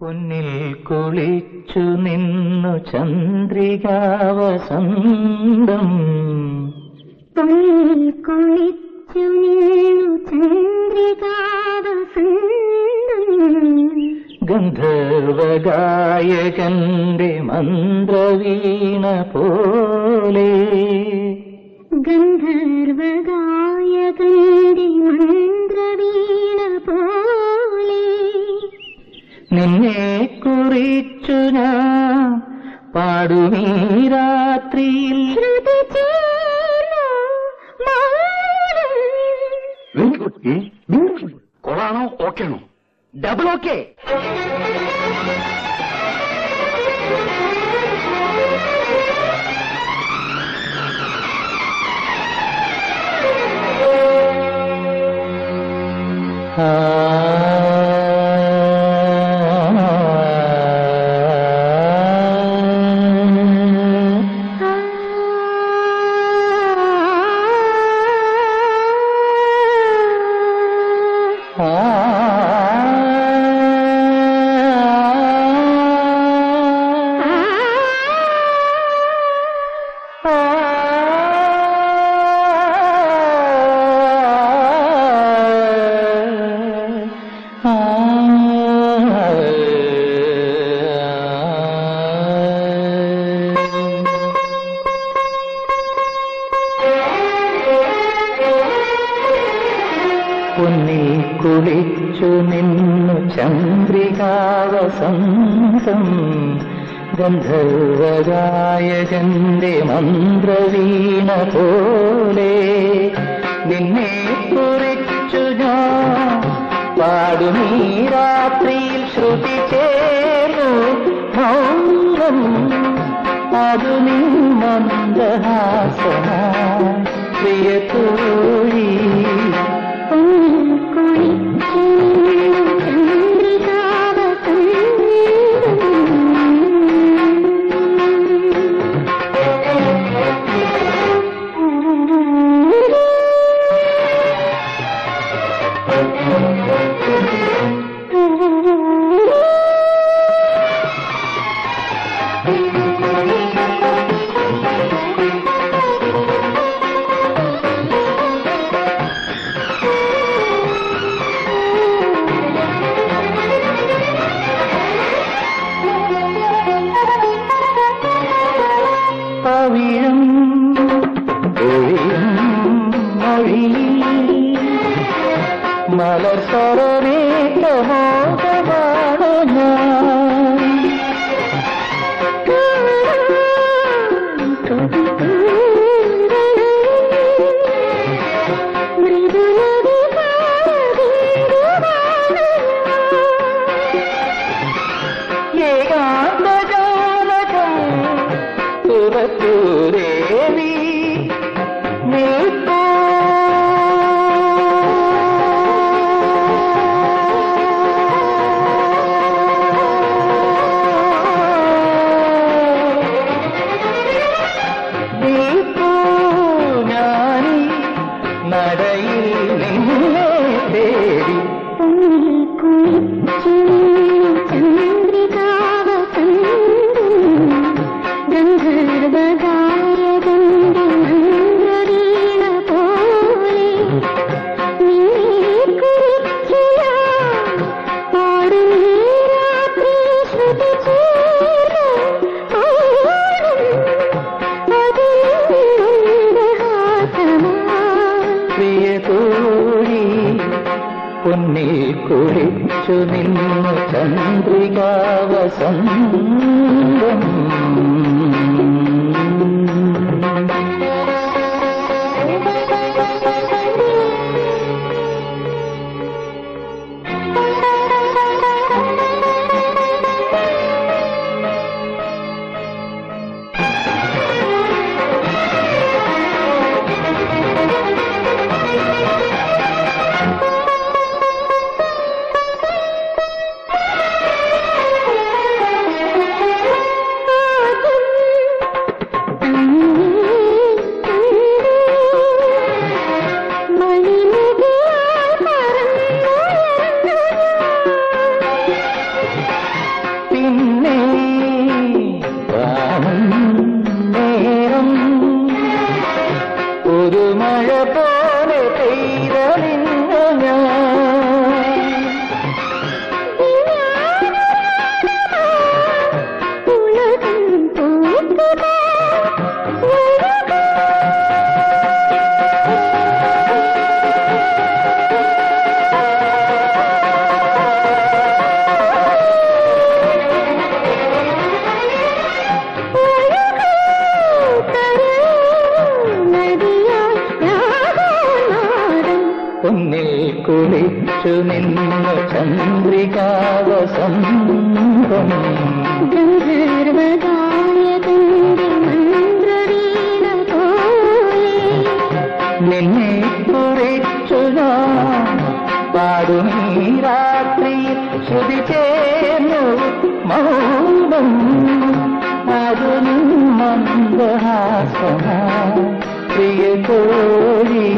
പൊന്നിൽ കുളിച്ചു നിന്നു ചന്ദ്രികാവസന്തം പൊന്നിൽ കുളിച്ചു നിന്നു ചന്ദ്രികാവസന്തം ഗന്ധർവഗായകന്റെ മന്ത്രവീണ പോലെ ഗന്ധർവഗായകന്റെ മന്ത്രവീണ പോലെ നിന്നെ കുറിച്ചു ഞാൻ പാടുമീ രാത്രിയിൽ ശ്രുതി ചേർന്നു മൗനം വെരി ഗുഡ് ബ്യൂട്ടിഫുൾ കൊളാണോ ഓക്കെ ആണോ ഡബിൾ ഓക്കെ ആ പൊന്നിൽ കുളിച്ചു നിന്നു ചന്ദ്രികാവസന്തം ഗന്ധർവഗായകന്റെ മന്ത്രവീണ പോലെ നിന്നെ കുറിച്ചു ഞാൻ പാടുമീ രാത്രിയിൽ ശ്രുതി ചേർന്നു മൗനം അത് നിന്മന്ദഹാസനാ പ്രിയ തോഴി പൊന്നിൽ കുളിച്ചു നിന്നു ചന്ദ്രികാവസന്തം പവിഴം ഒഴിയും മൊഴിയിൽ മലർ സ്വരമേറ്റമോകമാണു ഞാൻ ഏകാന്തജാലകം തുറത്തൂരേവി നിൽപ്പൂ നിൽപ്പൂ ഞാനീ നടയിൽ നിന്നെ തേടി പ്രിയ തോഴി പൊന്നി കുളിച്ചു നിന്നു ചന്ദ്രികാവസന്തം ആ കുറിച്ചു നിന്നു ചന്ദ്രികാവസന്തം ഗന്ധർവഗായകന്റെ മന്ത്രവീണ പോലെ നിന്നെ കുറിച്ചു ഞാൻ പാടുമീ രാത്രിയിൽ ശ്രുതി ചേർന്നു മൗനം അതിനും മന്ദഹാസമ പ്രിയ കോഴി